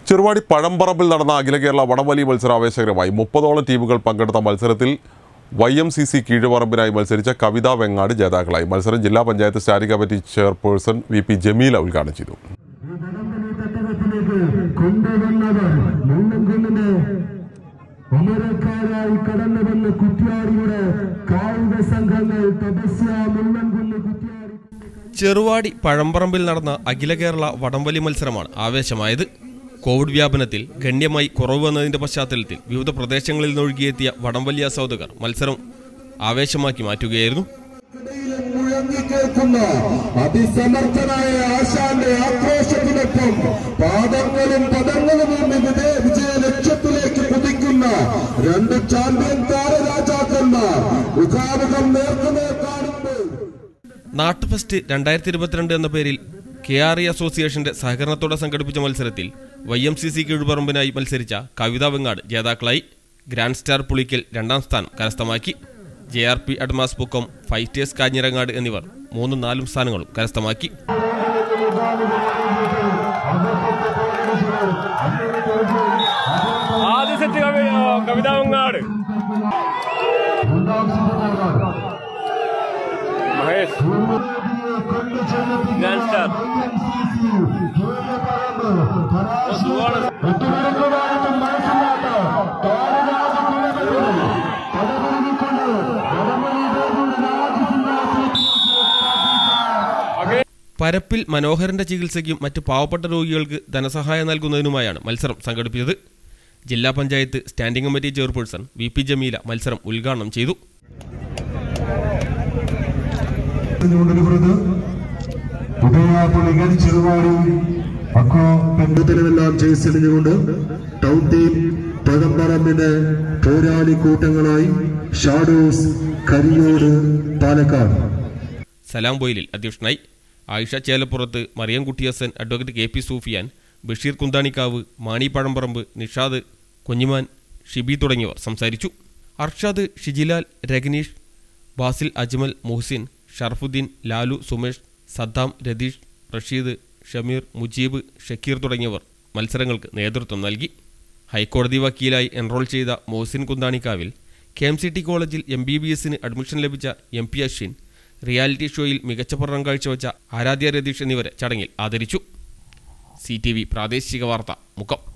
ചെറുവാടി പഴമ്പറമ്പിൽ നടന്ന അഖില കേരള വടംവലി മത്സരം ആവേശകരമായി മുപ്പതോളം ടീമുകൾ പങ്കെടുത്ത മത്സരത്തിൽ വൈ എം സി സി കീഴുപറമ്പിനായി മത്സരിച്ച കവിത വെങ്ങാട് ജേതാക്കളായി മത്സരം ജില്ലാ panchayat standing committee chairperson V P Jameela ഉദ്ഘാടനം ചെയ്തു തട്ടകത്തിലേക്ക് കൊണ്ടുവന്നവർ മുള്ളംകുന്നിന്റെ അമരക്കാരായി കടന്നു വന്ന കുറ്റ്യാടിയുടെ കായിക സംഘങ്ങൾ തപസ്യ മുള്ളംകുന്ന് കുറ്റ്യാടി ചെറുവാടി പഴമ്പറമ്പിൽ നടന്ന അഖില കേരള വടംവലി മത്സരമാണ് ആവേശമായത് കോവിഡ് വ്യാപനത്തിൽ ഗണ്യമായി കുറവ് വന്നതിന്റെ പശ്ചാത്തലത്തിൽ വിവിധ പ്രദേശങ്ങളിൽ നിന്നൊഴുകിയെത്തിയ വടംവലി ആസ്വാദകർ മത്സരം ആവേശമാക്കി മാറ്റുകയായിരുന്നു ഇടയിലും മുഴങ്ങിക്കേൾക്കുന്ന അതിസമർത്ഥനായ ആശാന്റെ ആക്രോശത്തിനൊപ്പം പാദങ്ങളും പദങ്ങളും വിജയ വിജയ ലക്ഷ്യത്തിലേക്ക് കുതിക്കുന്ന രണ്ട് ചാമ്പ്യൻ താരരാജാക്കന്മാർ മുഖാമുഖം നേർക്കുനേർ കാണുമ്പോൾ നാട്ടുഫെസ്റ്റ് രണ്ടായിരത്തി ഇരുപത്തിരണ്ട് എന്ന പേരിൽ കെ ആർ ഇ അസോസിയേഷന്റെ സഹകരണത്തോടെ സംഘടിപ്പിച്ച മത്സരത്തിൽ വൈ എം സി സി കീഴുപറമ്പിനായി മത്സരിച്ച കവിത വെങ്ങാട് ജേതാക്കളായി ഗ്രാൻഡ് സ്റ്റാർ പുളിക്കൽ രണ്ടാം സ്ഥാനം കരസ്ഥമാക്കി ജെ ആർ പി അഡ്മാസ് പുക്കം ഫൈറ്റേഴ്സ് കാഞ്ഞിരങ്ങാട് എന്നിവർ മൂന്നും നാലും സ്ഥാനങ്ങളും കരസ്ഥമാക്കി ആദ്യ സെറ്റ് കവി കവിത വങ്ങാട് മഹേഷ് ഗ്രാൻഡ് സ്റ്റാർ സുഖമാണ് പരപ്പിൽ മനോഹരന്റെ ചികിത്സയ്ക്കും മറ്റ് പാവപ്പെട്ട രോഗികൾക്ക് ധനസഹായം നൽകുന്നതിനുമായാണ് മത്സരം സംഘടിപ്പിച്ചത് ജില്ലാ panchayat standing committee chairperson V P Jameela മത്സരം ഉദ്ഘാടനം ചെയ്തു ഉദയാപുളികൾ ചെറുവാടി അക്കോ പെൺകുത്തലുമെല്ലാം ചെയ്സണിഞ്ഞുകൊണ്ട് ടൗൺ ടീം പഴമ്പറമ്പിന് പോരാളി കൂട്ടങ്ങളായി ഷാഡോസ് കരിയോട് പാലക്കാട് സലാം ബൊയിലിൽ അധ്യക്ഷനായി ആയിഷ ചേലപ്പുറത്ത് മറിയം കുട്ടിയസൻ advocate K P Sufiyan Basheer Kunthanikkavu Mani Pazhamparamb Nishad Kunhiman Shibi തുടങ്ങിയവർ സംസാരിച്ചു അർഷാദ് ഷിജിലാൽ രഗ്നീഷ് ബാസിൽ അജ്മൽ മുഹ്സിൻ ഷർഫുദ്ദീൻ ലാലു സുമേഷ് സദ്ദാം രതീഷ് റഷീദ് ഷമീർ മുജീബ് ഷക്കീർ തുടങ്ങിയവർ മത്സരങ്ങൾക്ക് നേതൃത്വം നൽകി ഹൈക്കോടതി വക്കീലായി എൻറോൾ ചെയ്ത മോഹസിൻ കുന്താണിക്കാവിൽ കെ എം സി ടി കോളേജിൽ എം ബി ബി എസിന് അഡ്മിഷൻ ലഭിച്ച എം പി അശ്വിൻ റിയാലിറ്റി ഷോയിൽ മികച്ച പഠനം കാഴ്ചവെച്ച ആരാധ്യ രതീഷ് എന്നിവരെ ചടങ്ങിൽ ആദരിച്ചു സി ടി വി പ്രാദേശിക വാർത്ത മുക്കം